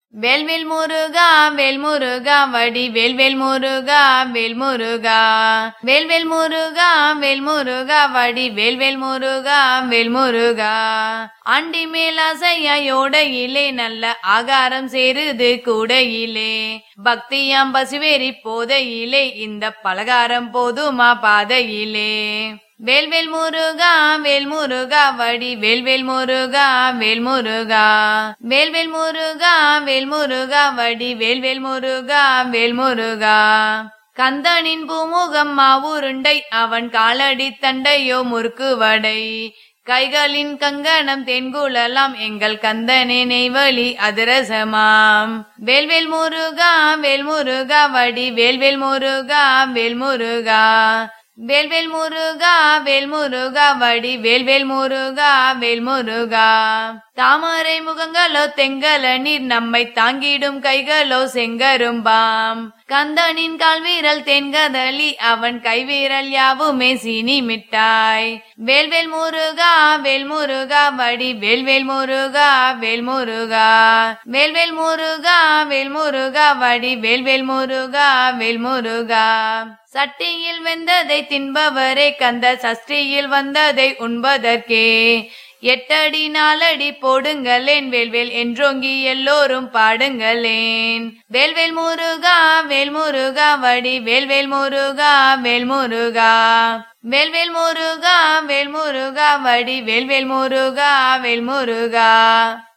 வேல்வேல் முருகா வேல் முருகா வடி வேல்வேல் முருகா வேல் முருகா வேல்வேல் முருகா வேல் முருகா வடி வேல்வேல் முருகா வேல் முருகா ஆண்டி மேலாசையோடையிலே நல்ல ஆகாரம் சேருது கூடையிலே பக்தியாம் பசுவேரி போதையிலே இந்த பலகாரம் போதுமா பாதையிலே வேல்வேல் முருகா வேல் முருகா வடி வேல்வேல் முருகா வேல் முருகா வேல்வேல் முருகா வேல் முருகா வடி வேல்வேல் முருகா வேல் முருகா கந்தனின் பூமுகம் மாவுருண்டை அவன் காலடி தண்டையோ முறுக்கு வடை கைகளின் கங்கணம் தென்குழலாம் எங்கள் கந்தனே நெய்வழி அதிரசமாம் வேல்வேல் முருகா வேல் முருகா வடி வேல்வேல் முருகா வேல் முருகா வேல்வேல் முருகா வேல் முருகா வடி வேல்வேல் முருகா வேல் முருகா தாமரை முகங்களோ தெங்கல நீர் நம்மை தாங்கிடும் கைகளோ செங்கரும்பாம் கந்தனின் கால் வீரல் தென்கதலி அவன் கைவீரல் யாவுமே சீனி மிட்டாய் வேல்வேல் முருகா வேல் முருகா வடி வேல்வேல் முருகா வேல் முருகா வேல்வேல் முருகா வேல் முருகா வடி வேல்வேல் முருகா வேல் முருகா சட்டியில் வெந்ததை தின்பவரே கந்த சஷ்டியில் வந்ததை உண்பதற்கே எட்டடி நாலடி போடுங்களேன் வேல்வேல் என்றோங்கி எல்லோரும் பாடுங்களேன் வேல்வேல் முருகா வேல் முருகா வடி வேல்வேல் முருகா வேல் முருகா வேல்வேல் முருகா வேல் முருகா வடி வேல்வேல் முருகா வேல் முருகா